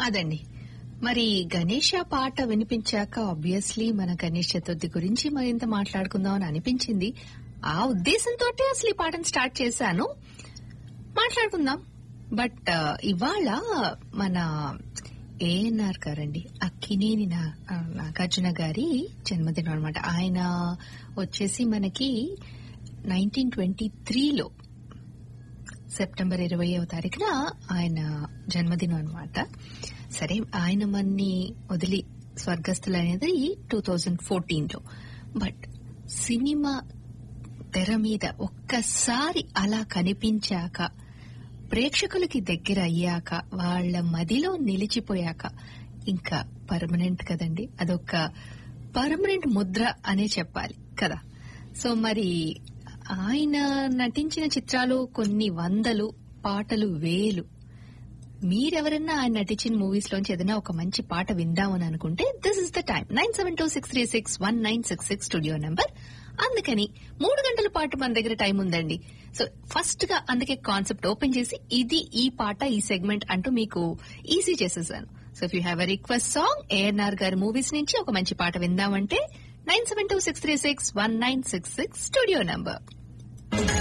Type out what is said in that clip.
అదండి మరి గణేష పాట వినిపించాక ఆబ్వియస్లీ మన గణేష్ చతుర్థి గురించి మరింత మాట్లాడుకుందాం అని అనిపించింది ఆ ఉద్దేశంతో అసలు ఈ పాటను స్టార్ట్ చేశాను మాట్లాడుకుందాం బట్ ఇవాళ మన ఏఎన్ఆర్ గారండి అక్కినేని నా- ఆ, నాగార్జున గారి జన్మదినం అనమాట ఆయన వచ్చేసి మనకి నైన్టీన్ ట్వంటీ త్రీలో సెప్టెంబర్ ఇరవయవ తారీఖున ఆయన జన్మదినం అన్నమాట సరే ఆయన మన్ని వదిలి స్వర్గస్థులు అనేది టూ థౌజండ్ ఫోర్టీన్ లో బట్ సినిమా తెర మీద ఒక్కసారి అలా కనిపించాక ప్రేక్షకులకి దగ్గర అయ్యాక వాళ్ళ మదిలో నిలిచిపోయాక ఇంకా పర్మనెంట్ కదండి అదొక పర్మనెంట్ ముద్ర అనే చెప్పాలి కదా సో మరి ఆయన నటించిన చిత్రాలు కొన్ని వందలు పాటలు వేలు మీరెవరన్నా ఆయన నటించిన మూవీస్ లోంచి ఏదైనా ఒక మంచి పాట విందామని అనుకుంటే this is the time nine seven two six three six one nine six six studio number అందుకని మూడు గంటల పాటు మన దగ్గర టైం ఉందండి సో ఫస్ట్ గా అందుకే కాన్సెప్ట్ ఓపెన్ చేసి ఇది ఈ పాట ఈ సెగ్మెంట్ అంటూ మీకు ఈజీ చేసేసాను so if you have a request song ANR గారి మూవీస్ నుంచి ఒక మంచి పాట విందామంటే nine seven two six three six one nine six six studio number